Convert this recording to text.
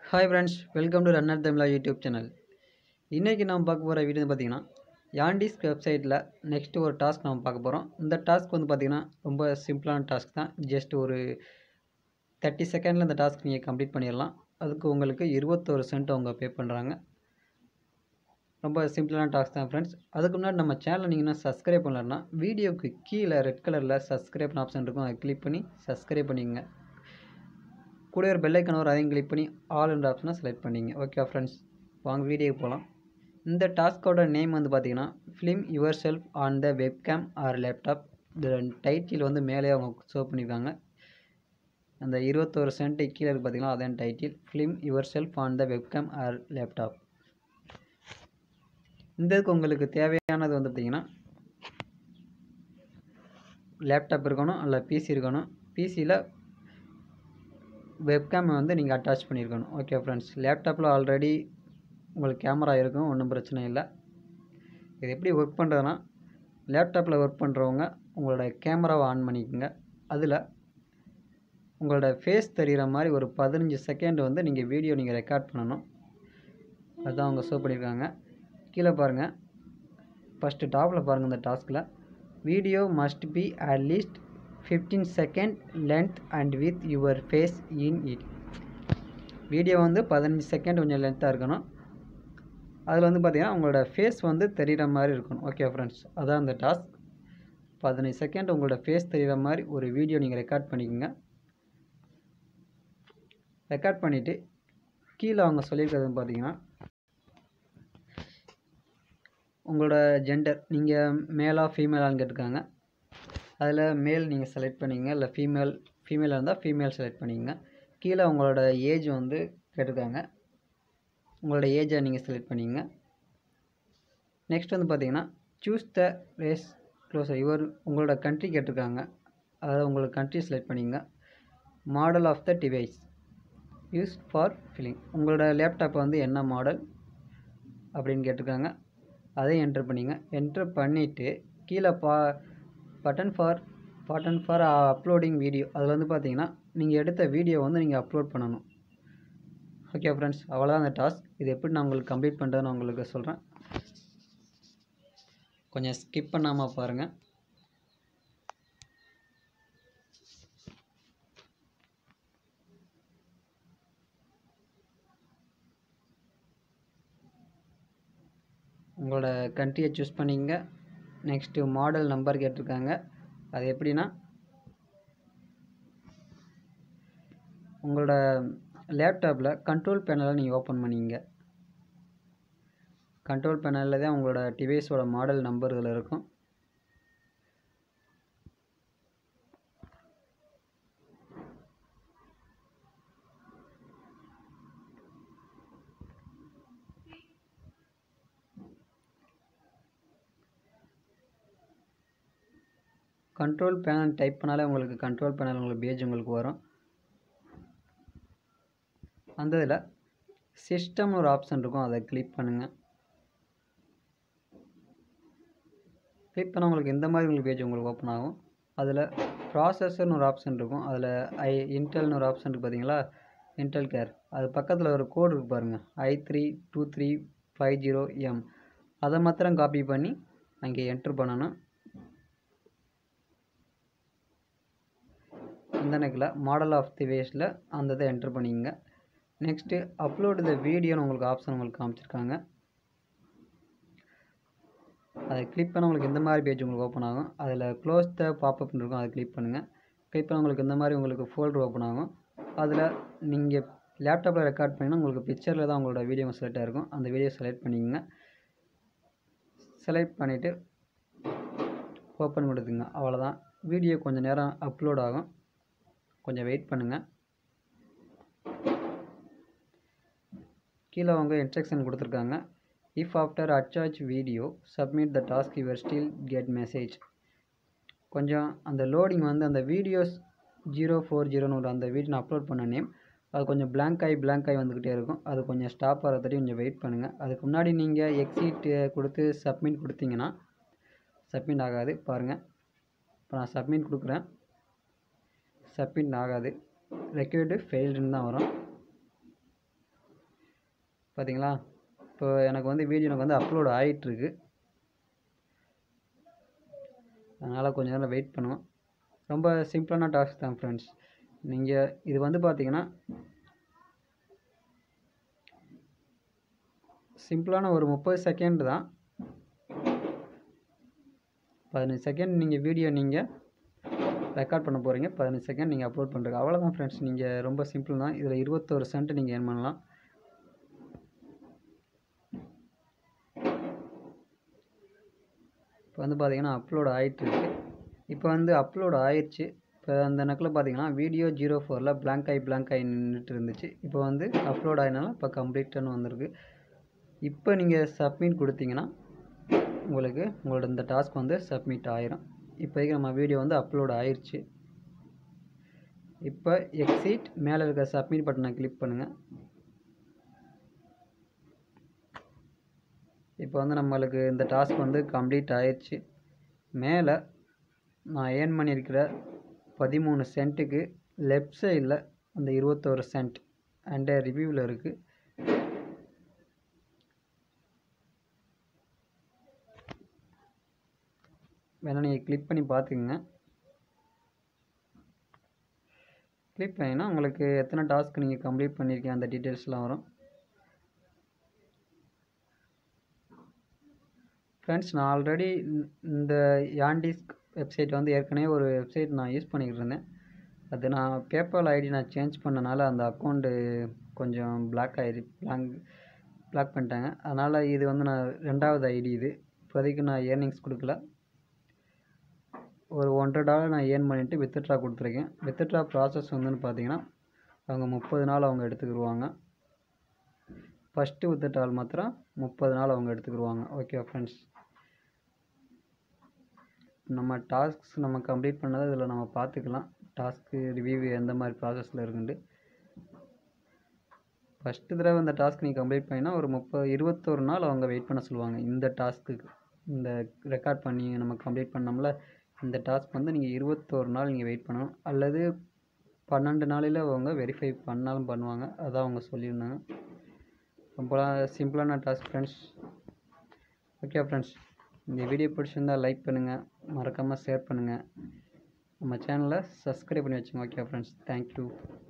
hi friends welcome to runner Tamizha YouTube channel இன்றைக்கி நம்ம பார்க்க போகிற வீடியோ பார்த்தீங்கன்னா யாண்டிஸ்க் வெப்சைட்டில் நெக்ஸ்ட்டு ஒரு டாஸ்க் நம்ம பார்க்க போகிறோம் இந்த டாஸ்க் வந்து பார்த்திங்கன்னா ரொம்ப சிம்பிளான டாஸ்க் தான் ஜஸ்ட் ஒரு தேர்ட்டி செகண்டில் இந்த டாஸ்க் நீங்கள் கம்ப்ளீட் பண்ணிடலாம் அதுக்கு உங்களுக்கு இருபத்தோரு சென்ட் அவங்க பே பண்ணுறாங்க ரொம்ப சிம்பிளான டாஸ்க் தான் ஃப்ரெண்ட்ஸ் அதுக்கு முன்னாடி நம்ம சேனலை நீங்கள் இன்னும் சப்ஸ்கிரைப் பண்ணலன்னா வீடியோக்கு கீழே ரெட் கலரில் சப்ஸ்கிரைப் ஆப்ஷன் இருக்கும் அதை கிளிக் பண்ணி சப்ஸ்கிரைப் பண்ணிக்கங்க கூட ஒரு பெல்லைக்கன் வரும் அதையும் கிளிக் பண்ணி ஆல் என்ற ஆப்ஷனை செலக்ட் பண்ணிங்க ஓகே ஃப்ரெண்ட்ஸ் வாங்க வீடியோக்கு போகலாம் இந்த டாஸ்கோட நேம் வந்து பார்த்தீங்கன்னா film yourself on the webcam or laptop இந்த டைட்டில் வந்து மேலே அவங்க ஷோ பண்ணியிருக்காங்க அந்த இருபத்தோரு சென்ட் கீழே இருக்கு பார்த்தீங்களா அதான் title film yourself on the webcam or laptop இந்த இதுக்கு உங்களுக்கு தேவையானது வந்து பார்த்தீங்கன்னா லேப்டாப் இருக்கணும் இல்லை பிசி இருக்கணும் பிசியில் வெப்கேம் வந்து நீங்கள் அட்டாச் பண்ணியிருக்கணும் ஓகே ஃப்ரெண்ட்ஸ் லேப்டாப்பில் ஆல்ரெடி உங்களுக்கு கேமரா இருக்கும் ஒன்றும் பிரச்சனை இல்லை இது எப்படி ஒர்க் பண்ணுறதுனா லேப்டாப்பில் ஒர்க் பண்ணுறவங்க உங்களோட கேமராவை ஆன் பண்ணிக்கோங்க அதில் உங்களோட ஃபேஸ் தெரிகிற மாதிரி ஒரு பதினஞ்சு செகண்ட் வந்து நீங்கள் வீடியோ நீங்கள் ரெக்கார்ட் பண்ணணும் அதுதான் அவங்க ஷோ பண்ணியிருக்காங்க கீழே பாருங்கள் ஃபஸ்ட்டு டாப்பில் பாருங்கள் இந்த டாஸ்கில் video must be at least fifteen second length and with your face in it video வந்து பதினஞ்சு செகண்ட் கொஞ்சம் லென்த்தாக இருக்கணும் அதில் வந்து பார்த்திங்கன்னா உங்களோட ஃபேஸ் வந்து தெரிகிற மாதிரி இருக்கணும் ஓகே ஃப்ரெண்ட்ஸ் அதான் அந்த டாஸ்க் பதினஞ்சு செகண்ட் உங்களோட ஃபேஸ் தெரிகிற மாதிரி ஒரு வீடியோ நீங்கள் ரெக்கார்ட் பண்ணிக்கோங்க ரெக்கார்ட் பண்ணிவிட்டு கீழே அவங்க சொல்லியிருக்கிறது பார்த்தீங்கன்னா உங்களோட ஜெண்டர் நீங்கள் மேலா ஃபீமேலான்னு கேட்டிருக்காங்க அதில் மேல் நீங்கள் செலக்ட் பண்ணிங்க இல்லை ஃபீமேல் ஃபீமேலாக இருந்தால் ஃபீமேல் செலக்ட் பண்ணிங்க கீழே உங்களோட ஏஜ் வந்து கேட்டிருக்காங்க உங்களோட ஏஜை நீங்கள் செலக்ட் பண்ணிங்க நெக்ஸ்ட் வந்து பார்த்தீங்கன்னா சூஸ் த ரேஸ் க்ளோஸர் இவர் உங்களோட கண்ட்ரி கேட்டிருக்காங்க அதாவது உங்களோட கண்ட்ரி செலக்ட் பண்ணிங்க model of the device use for filling உங்களோட லேப்டாப் வந்து என்ன மாடல் அப்படின்னு கேட்டிருக்காங்க அதையும் என்ட்ரு பண்ணிங்க என்ட்ரு பண்ணிவிட்டு கீழே பா button for button for uploading video அதில் வந்து பார்த்தீங்கன்னா நீங்கள் எடுத்த வீடியோ வந்து நீங்கள் அப்லோட் பண்ணணும் ஓகே ஃப்ரெண்ட்ஸ் அவ்வளோதான் அந்த டாஸ்க் இது எப்படி நான் உங்களுக்கு கம்ப்ளீட் பண்ணுறதுன்னு உங்களுக்கு சொல்கிறேன் கொஞ்சம் ஸ்கிப் பண்ணாமல் பாருங்கள் உங்களோட கண்ட்ரியை சூஸ் பண்ணிங்க நெக்ஸ்ட்டு மாடல் நம்பர் கேட்டிருக்காங்க அது எப்படின்னா உங்களோட லேப்டாப்பில் கண்ட்ரோல் பேனலை நீங்கள் ஓப்பன் பண்ணிங்க கண்ட்ரோல் பேனலில் தான் உங்களோட டிவைஸோட மாடல் நம்பர் இதில் இருக்கும் கண்ட்ரோல் பேனல் டைப் பண்ணாலே உங்களுக்கு கண்ட்ரோல் பேனல் உங்களுக்கு பேஜ் உங்களுக்கு வரும் அந்த இதில் சிஸ்டம்னு ஒரு ஆப்ஷன் இருக்கும் அதை கிளிக் பண்ணுங்கள் கிளிக் பண்ணால் உங்களுக்கு இந்த மாதிரி உங்களுக்கு பேஜ் உங்களுக்கு ஓப்பன் ஆகும் அதில் ப்ராசஸர்னு ஒரு ஆப்ஷன் இருக்கும் அதில் ஐ இன்டெல்னு ஒரு ஆப்ஷன் இருக்குது பார்த்தீங்களா இன்டெல் கேர் அது பக்கத்தில் ஒரு கோடு இருக்குது பாருங்கள் I three two three five zero M அதை மாத்திரம் காப்பி பண்ணி அங்கே என்ட்ரு பண்ணணும் இந்த நெக்கில் மாடல் ஆஃப் தி வேஸில் அந்த இதை என்ட்ரு பண்ணிங்க நெக்ஸ்ட்டு அப்லோடு த வீடியோன்னு உங்களுக்கு ஆப்ஷன் உங்களுக்கு காமிச்சிருக்காங்க அதை கிளிக் பண்ண உங்களுக்கு இந்த மாதிரி பேஜ் உங்களுக்கு ஓப்பன் ஆகும் அதில் க்ளோஸ் த பாப்அப்னு இருக்கும் அதை கிளிக் பண்ணுங்கள் கிளிக் பண்ண உங்களுக்கு இந்த மாதிரி உங்களுக்கு ஃபோல்டர் ஓப்பன் ஆகும் அதில் நீங்கள் லேப்டாப்பில் ரெக்கார்ட் பண்ணிங்கன்னா உங்களுக்கு பிக்சரில் தான் உங்களோட வீடியோ செலக்ட் ஆகிருக்கும் அந்த வீடியோ செலக்ட் பண்ணிக்கங்க செலக்ட் பண்ணிவிட்டு ஓப்பன் கொடுத்துங்க அவ்வளோதான் வீடியோ கொஞ்சம் நேரம் அப்லோட் ஆகும் கொஞ்சம் வெயிட் பண்ணுங்கள் கீழே அவங்க இன்ஸ்ட்ரக்ஷன் கொடுத்துருக்காங்க இஃப் ஆஃப்டர் அச்சார்ஜ் video submit the task your still get message கொஞ்சம் அந்த லோடிங் வந்து அந்த வீடியோஸ் ஜீரோ ஃபோர் ஜீரோன்னு ஒரு அந்த வீடியோ நான் அப்லோட் பண்ண நேம் அது கொஞ்சம் பிளாங்க் ஆகி பிளாங்க் ஆகி வந்துக்கிட்டே இருக்கும் அது கொஞ்சம் ஸ்டாப் ஆகிறதுக்கு கொஞ்சம் வெயிட் பண்ணுங்கள் அதுக்கு முன்னாடி நீங்கள் எக்ஸிட் கொடுத்து சப்மிட் கொடுத்தீங்கன்னா சப்மிட் ஆகாது பாருங்கள் இப்போ நான் சப்மிட் கொடுக்குறேன் சப்மிட் ஆகாது ரெக்யூர்டு ஃபெயில்டுன்னு தான் வரும் பார்த்தீங்களா இப்போ எனக்கு வந்து வீடியோ எனக்கு வந்து அப்லோட் ஆகிட்டுருக்கு அதனால் கொஞ்ச நேரம் வெயிட் பண்ணுவோம் ரொம்ப சிம்பிளான டாஸ்க் தான் ஃப்ரெண்ட்ஸ் நீங்கள் இது வந்து பார்த்தீங்கன்னா சிம்பிளான ஒரு முப்பது செகண்ட் தான் பதினஞ்சு செகண்ட் நீங்கள் வீடியோ நீங்கள் ரெக்கார்ட் பண்ண போகிறீங்க பதினஞ்சு செகண்ட் நீங்கள் அப்லோட் பண்ணுறீங்க அவ்வளோதான் ஃப்ரெண்ட்ஸ் நீங்கள் ரொம்ப சிம்பிள் தான் இதில் இருபத்தோரு சென்ட் நீங்கள் ஏர்ன் பண்ணலாம் இப்போ வந்து பார்த்தீங்கன்னா அப்லோட் ஆகிட்டுருக்கு இப்போ வந்து அப்லோட் ஆயிடுச்சு இப்போ அந்த நக்கில் பார்த்தீங்கன்னா வீடியோ ஜீரோ ஃபோரில் பிளாங்க் ஆகி பிளாங்க் ஆகி நின்றுட்டு இருந்துச்சு இப்போ வந்து அப்லோட் ஆகினால இப்போ கம்ப்ளீட்டட்னு வந்திருக்கு இப்போ நீங்கள் சப்மிட் கொடுத்தீங்கன்னா உங்களுக்கு உங்களோட இந்த டாஸ்க் வந்து சப்மிட் ஆயிரும் இப்போதைக்கு நம்ம வீடியோ வந்து அப்லோட் ஆயிடுச்சு இப்போ எக்ஸிட் மேலே இருக்க சப்மிட் பட்டனை கிளிக் பண்ணுங்கள் இப்போ வந்து நம்மளுக்கு இந்த டாஸ்க் வந்து கம்ப்ளீட் ஆயிடுச்சு மேலே நான் ஏர்ன் பண்ணியிருக்கிற பதிமூணு சென்ட்டுக்கு லெஃப்ட் சைடில் அந்த இருபத்தோரு சென்ட் அண்ட் ரிவ்யூவில் இருக்குது வேணால் நீங்கள் கிளிக் பண்ணி பார்த்துக்குங்க கிளிக் பண்ணிங்கன்னா உங்களுக்கு எத்தனை டாஸ்க் நீங்கள் கம்ப்ளீட் பண்ணியிருக்கீங்க அந்த டீட்டெயில்ஸ்லாம் வரும் ஃப்ரெண்ட்ஸ் நான் ஆல்ரெடி இந்த யாண்டிஸ்க் வெப்சைட் வந்து ஏற்கனவே ஒரு வெப்சைட் நான் யூஸ் பண்ணிக்கிட்டு இருந்தேன் அது நான் பேபால் ஐடி நான் சேஞ்ச் பண்ணனால அந்த அக்கௌண்ட்டு கொஞ்சம் பிளாக் ஆயிரு பிளாங்க் பிளாக் பண்ணிட்டாங்க அதனால் இது வந்து நான் ரெண்டாவது ஐடி இது இப்போதைக்கு நான் ஏர்னிங்ஸ் கொடுக்கல ஒரு ஒன்றரை டாலர் நான் ஏர்ன் பண்ணிவிட்டு வித்ட்ரா கொடுத்துருக்கேன் வித்ட்ரா ப்ராசஸ் வந்துன்னு பார்த்தீங்கன்னா அவங்க முப்பது நாள் அவங்க எடுத்துக்கிடுவாங்க ஃபஸ்ட்டு வித்ட்ரால் மாத்திரம் முப்பது நாள் அவங்க எடுத்துக்கிடுவாங்க ஓகே ஃப்ரெண்ட்ஸ் நம்ம டாஸ்க்ஸ் நம்ம கம்ப்ளீட் பண்ணதை இதில் நம்ம பார்த்துக்கலாம் டாஸ்க்கு ரிவ்யூ எந்த மாதிரி ப்ராசஸில் இருக்குன்ட்டு ஃபஸ்ட்டு தடவை இந்த டாஸ்க் நீங்கள் கம்ப்ளீட் பண்ணினா ஒரு முப்பது இருபத்தொரு நாள் அவங்க வெயிட் பண்ண சொல்லுவாங்க இந்த டாஸ்க்குக்கு இந்த ரெக்கார்ட் பண்ணி நம்ம கம்ப்ளீட் பண்ணோம்ல இந்த டாஸ்க் வந்து நீங்கள் இருபத்தோரு நாள் நீங்கள் வெயிட் பண்ணணும் அல்லது பன்னெண்டு நாளையில் அவங்க வெரிஃபை பண்ணாலும் பண்ணுவாங்க அதான் அவங்க சொல்லியிருந்தாங்க ரொம்ப சிம்பிளான டாஸ்க் ஃப்ரெண்ட்ஸ் ஓகே ஃப்ரெண்ட்ஸ் இந்த வீடியோ பிடிச்சிருந்தா லைக் பண்ணுங்கள் மறக்காமல் ஷேர் பண்ணுங்கள் நம்ம சேனலை சப்ஸ்கிரைப் பண்ணி வச்சுங்க ஓகே ஃப்ரெண்ட்ஸ் தேங்க்யூ